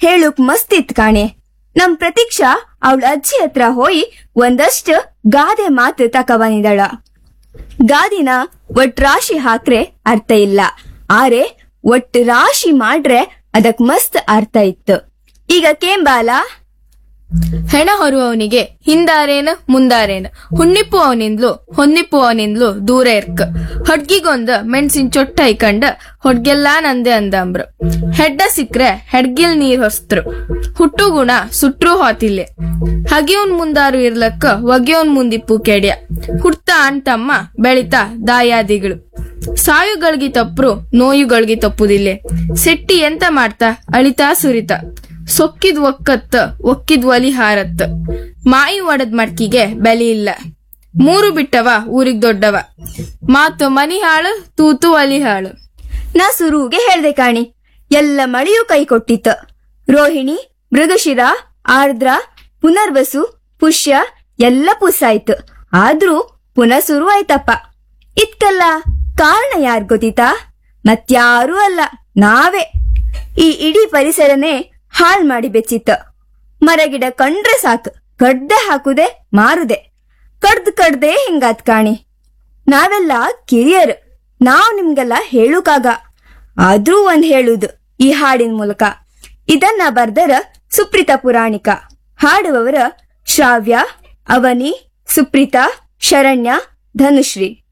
ಹೇಳುಕ್ ಮಸ್ತ್ ಇತ್ ಕಾಣೆ ನಮ್ ಪ್ರತೀಕ್ಷಾ ಅವಳ ಅಜ್ಜಿ ಹತ್ರ ಹೋಯಿ ಒಂದಷ್ಟು ಗಾದೆ ಮಾತು ತಕ ಬಂದಿದಳ ಗಾದಿನ ಒಟ್ ರಾಶಿ ಹಾಕ್ರೆ ಅರ್ಥ ಇಲ್ಲ ಆರೆ ಒಟ್ ರಾಶಿ ಮಾಡ್ರೆ ಅದಕ್ ಮಸ್ತ್ ಅರ್ಥ ಇತ್ತು ಈಗ ಕೇಂಬಾಲ ಹೆಣ ಹೊರುವವನಿಗೆ ಹಿಂದಾರೇನ ಮುಂದಾರೇನ ಹುಣ್ಣಿಪ್ಪು ಅವನಿಂದ್ಲು ಹೊನ್ನಿಪ್ಪು ಅವನಿಂದ್ಲು ದೂರ ಇರ್ಕ ಹೊಡ್ಗಿಗೊಂದ ಮೆಣಸಿನ ಚೊಟ್ಟ ಐಕಂಡ ಹೊಡ್ಗೆಲ್ಲಾ ನಂದೆ ಅಂದಂಬ್ರು ಹೆಡ್ಡ ಸಿಕ್ರೆ ಹೆಡ್ಗಿಲ್ ನೀರ್ ಹೊಸ್ತರು ಹುಟ್ಟು ಗುಣ ಸುಟ್ರು ಹೋತಿಲ್ಲೆ ಹಗಿಯವನ್ ಮುಂದಾರು ಇರ್ಲಕ್ಕ ಒಗೆಯವನ್ ಮುಂದಿಪ್ಪು ಕೆಡ್ಯ ಹುಡ್ತ ಅಣ್ತಮ್ಮ ಬೆಳಿತಾ ದಾಯಾದಿಗಳು ಸಾಯುಗಳಿಗೆ ತಪ್ಪರು ನೋಯುಗಳಿಗೆ ತಪ್ಪುದಿಲ್ಲೆ ಸೆಟ್ಟಿ ಎಂತ ಮಾಡ್ತಾ ಅಳಿತಾ ಸುರಿತ ಸೊಕ್ಕಿದ್ ಒಕ್ಕತ್ತ ಒಕ್ಕಿದ್ ಒಲಿ ಹಾರತ್ತ ಮಾಯಿ ಒಡದ್ ಮಡ್ಕಿಗೆ ಬೆಲೆ ಇಲ್ಲ ಮೂರು ಬಿಟ್ಟವ ಊರಿಗ್ ದೊಡ್ಡವ ಮಾತು ಮನಿ ಹಾಳು ತೂತು ಒಲಿ ಹಾಳು ನಾ ಸುರುಗೆ ಹೇಳ್ದೆ ಕಾಣಿ ಎಲ್ಲ ಮಳೆಯೂ ಕೈ ಕೊಟ್ಟಿತ್ತು ರೋಹಿಣಿ ಮೃಗಶಿರ ಆರ್ದ್ರ ಪುನರ್ವಸು ಪುಷ್ಯ ಎಲ್ಲ ಪುಸ್ಸಾಯ್ತು ಆದ್ರೂ ಪುನಃ ಶುರು ಆಯ್ತಪ್ಪ ಇದ್ಕಲ್ಲ ಕಾರಣ ಯಾರ್ ಗೊತ್ತಿತಾ ಮತ್ಯಾರೂ ಅಲ್ಲ ನಾವೇ ಈ ಇಡೀ ಪರಿಸರನೇ ಹಾಳ್ ಮಾಡಿ ಬೆಚ್ಚಿತ್ತ ಮರಗಿಡ ಕಂಡ್ರೆ ಸಾಕು ಕಡ್ದೆ ಹಾಕುದೆ ಮಾರುದೆ ಕಡ್ದ್ ಕಡ್ದೆ ಹಿಂಗಾತ್ ಕಾಣಿ ನಾವೆಲ್ಲ ಕಿರಿಯರ್ ನಾವ್ ನಿಮ್ಗೆಲ್ಲ ಹೇಳುಕಾಗ ಆದ್ರೂ ಒಂದ್ ಹೇಳುದು ಈ ಹಾಡಿನ ಮೂಲಕ ಇದನ್ನ ಬರ್ದರ ಸುಪ್ರೀತ ಪುರಾಣಿಕ ಹಾಡುವವರ ಶ್ರಾವ್ಯ ಅವನಿ ಸುಪ್ರೀತಾ ಶರಣ್ಯ ಧನುಶ್ರೀ